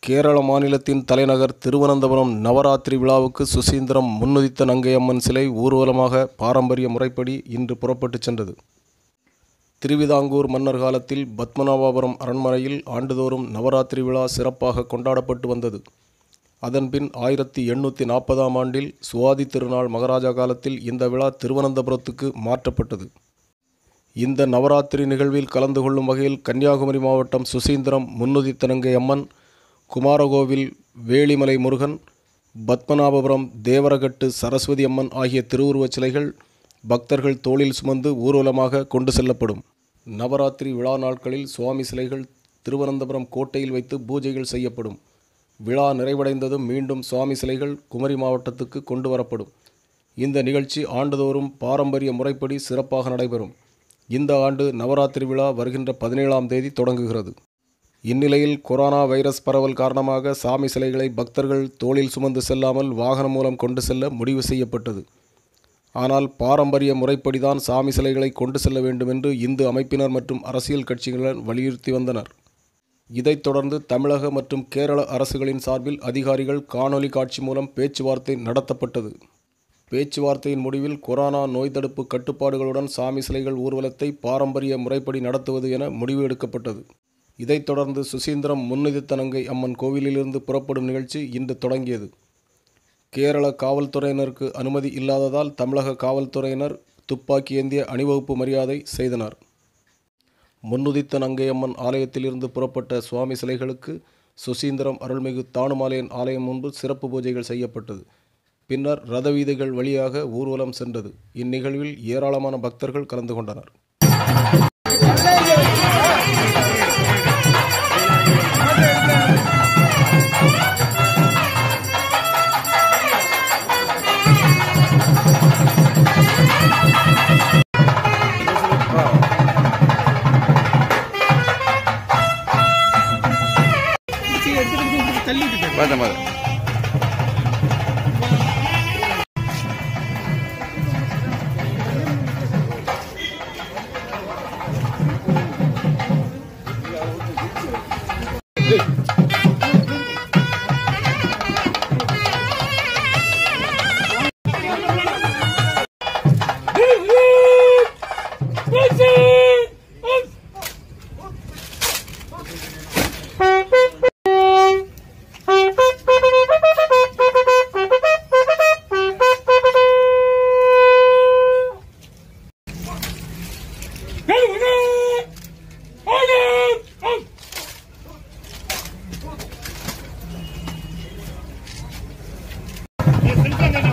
கேரள மாநிலத்தின் தலைநகர் திருவனந்தபுரம் நவராத்திரி விழாவுக்கு சுசீந்திரம் முன்னுதித்த நங்கையம்மன் சிலை ஊர்வலமாக பாரம்பரிய முறைப்படி இன்று புறப்பட்டுச் சென்றது திருவிதாங்கூர் மன்னர் காலத்தில் பத்மநாபபுரம் அரண்மனையில் ஆண்டுதோறும் நவராத்திரி விழா சிறப்பாக கொண்டாடப்பட்டு வந்தது அதன்பின் ஆயிரத்தி எண்ணூற்றி நாற்பதாம் ஆண்டில் சுவாதி திருநாள் மகாராஜா காலத்தில் இந்த விழா திருவனந்தபுரத்துக்கு மாற்றப்பட்டது இந்த நவராத்திரி நிகழ்வில் கலந்து கொள்ளும் வகையில் கன்னியாகுமரி மாவட்டம் சுசீந்திரம் முன்னுதித்தனங்கை அம்மன் குமாரகோவில் வேளிமலை முருகன் பத்மநாபபுரம் தேவரகட்டு சரஸ்வதி அம்மன் ஆகிய திருவுருவச் சிலைகள் பக்தர்கள் தோளில் சுமந்து ஊர்வலமாக கொண்டு செல்லப்படும் நவராத்திரி விழா நாட்களில் சுவாமி சிலைகள் திருவனந்தபுரம் கோட்டையில் வைத்து பூஜைகள் செய்யப்படும் விழா நிறைவடைந்ததும் மீண்டும் சுவாமி சிலைகள் குமரி மாவட்டத்துக்கு கொண்டு வரப்படும் இந்த நிகழ்ச்சி ஆண்டுதோறும் பாரம்பரிய முறைப்படி சிறப்பாக நடைபெறும் இந்த ஆண்டு நவராத்திரி விழா வருகின்ற பதினேழாம் தேதி தொடங்குகிறது இந்நிலையில் கொரோனா வைரஸ் பரவல் காரணமாக சாமி சிலைகளை பக்தர்கள் தோளில் சுமந்து செல்லாமல் வாகனம் மூலம் கொண்டு செல்ல முடிவு செய்யப்பட்டது ஆனால் பாரம்பரிய முறைப்படிதான் சாமி சிலைகளை கொண்டு செல்ல வேண்டும் என்று இந்து அமைப்பினர் மற்றும் அரசியல் கட்சியினர் வலியுறுத்தி வந்தனர் இதைத் தொடர்ந்து தமிழக மற்றும் கேரள அரசுகளின் சார்பில் அதிகாரிகள் காணொலி காட்சி மூலம் பேச்சுவார்த்தை நடத்தப்பட்டது பேச்சுவார்த்தையின் முடிவில் கொரோனா நோய் தடுப்பு கட்டுப்பாடுகளுடன் சாமி சிலைகள் ஊர்வலத்தை பாரம்பரிய முறைப்படி நடத்துவது என முடிவு எடுக்கப்பட்டது இதைத் தொடர்ந்து சுசீந்திரம் முன்னிதித்தனங்கை அம்மன் கோவிலிலிருந்து புறப்படும் நிகழ்ச்சி இன்று தொடங்கியது கேரள காவல்துறையினருக்கு அனுமதி இல்லாததால் தமிழக காவல்துறையினர் துப்பாக்கி ஏந்திய அணிவகுப்பு மரியாதை செய்தனர் முன்னுதித்த நங்கையம்மன் ஆலயத்திலிருந்து புறப்பட்ட சுவாமி சிலைகளுக்கு சுசீந்திரம் அருள்மிகு தானுமாலையன் ஆலயம் முன்பு சிறப்பு பூஜைகள் செய்யப்பட்டது பின்னர் ரத வீதிகள் வழியாக ஊர்வலம் சென்றது இந்நிகழ்வில் ஏராளமான பக்தர்கள் கலந்து கொண்டனர் பார்த்தேன் பார்த்தேன் Hey,